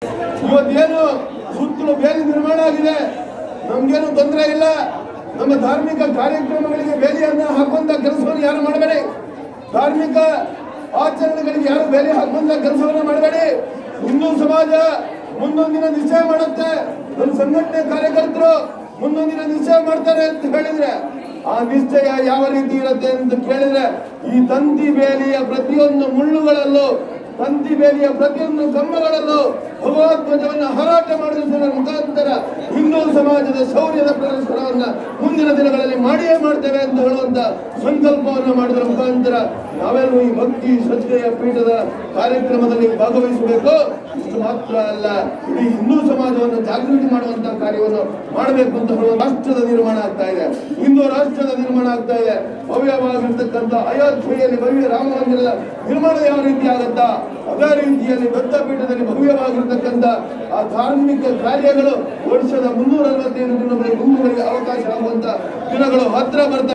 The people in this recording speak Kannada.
ಇವತ್ತೇನು ಸುತ್ತಲೂ ಬೇಲಿ ನಿರ್ಮಾಣ ಆಗಿದೆ ನಮ್ಗೇನು ತೊಂದರೆ ಇಲ್ಲ ನಮ್ಮ ಧಾರ್ಮಿಕ ಕಾರ್ಯಕ್ರಮಗಳಿಗೆ ಬೇಲಿಯನ್ನ ಹಾಕುವಂತ ಕೆಲಸವನ್ನು ಯಾರು ಮಾಡಬೇಡಿ ಧಾರ್ಮಿಕ ಆಚರಣೆಗಳಿಗೆ ಯಾರು ಬೇಲಿ ಹಾಕುವಂತ ಕೆಲಸವನ್ನು ಮಾಡಬೇಡಿ ಹಿಂದೂ ಸಮಾಜ ಮುಂದೊಂದಿನ ನಿಶ್ಚಯ ಮಾಡುತ್ತೆ ನಮ್ಮ ಸಂಘಟನೆ ಕಾರ್ಯಕರ್ತರು ಮುಂದೊಂದಿನ ನಿಶ್ಚಯ ಮಾಡ್ತಾರೆ ಅಂತ ಹೇಳಿದ್ರೆ ಆ ನಿಶ್ಚಯ ಯಾವ ರೀತಿ ಇರುತ್ತೆ ಅಂತ ಕೇಳಿದ್ರೆ ಈ ತಂತಿ ಬೇಲಿಯ ಪ್ರತಿಯೊಂದು ಮುಳ್ಳುಗಳಲ್ಲೂ ತಂತಿ ಬೇಲಿಯ ಪ್ರತಿಯೊಂದು ಕಂಬಗಳಲ್ಲೂ ಭಗವಧ್ವಜವನ್ನು ಹಾರಾಟ ಮಾಡುವುದರ ಮುಖಾಂತರ ಹಿಂದೂ ಸಮಾಜದ ಶೌರ್ಯದ ಪ್ರದರ್ಶನವನ್ನ ಮುಂದಿನ ದಿನಗಳಲ್ಲಿ ಮಾಡಿಯೇ ಮಾಡ್ತೇವೆ ಅಂತ ಹೇಳುವಂತ ಸಂಕಲ್ಪವನ್ನು ಮಾಡಿದ್ರ ಮುಖಾಂತರ ನಾವೆಲ್ಲರೂ ಈ ಭಕ್ತಿ ಶ್ರದ್ಧೆಯ ಪೀಠದ ಕಾರ್ಯಕ್ರಮದಲ್ಲಿ ಭಾಗವಹಿಸಬೇಕು ಇಷ್ಟು ಮಾತ್ರ ಅಲ್ಲ ಇಡೀ ಹಿಂದೂ ಸಮಾಜವನ್ನು ಜಾಗೃತಿ ಮಾಡುವಂತ ಕಾರ್ಯವನ್ನು ಮಾಡಬೇಕು ಅಂತ ಹೇಳುವ ರಾಷ್ಟ್ರದ ನಿರ್ಮಾಣ ಆಗ್ತಾ ಇದೆ ಹಿಂದೂ ರಾಷ್ಟ್ರದ ನಿರ್ಮಾಣ ಆಗ್ತಾ ಇದೆ ಭವ್ಯವಾಗಿರ್ತಕ್ಕಂಥ ಅಯೋಧ್ಯೆಯಲ್ಲಿ ಭವ್ಯ ರಾಮ ಮಂದಿರದ ನಿರ್ಮಾಣ ಯಾವ ರೀತಿ ಆಗುತ್ತಾ ಅದೇ ರೀತಿಯಲ್ಲಿ ದತ್ತಪೀಠದಲ್ಲಿ ಭವ್ಯವಾಗಿರ್ತಕ್ಕಂಥ ಆ ಧಾರ್ಮಿಕ ಕಾರ್ಯಗಳು ವರ್ಷದ ಮುನ್ನೂರ ಅರವತ್ತೈದು ದಿನಗಳಿಗೆ ಮುಂದುವರಿಗೆ ಅವಕಾಶ ಆಗುವಂತ ದಿನಗಳು ಹತ್ರ ಬರ್ತಾ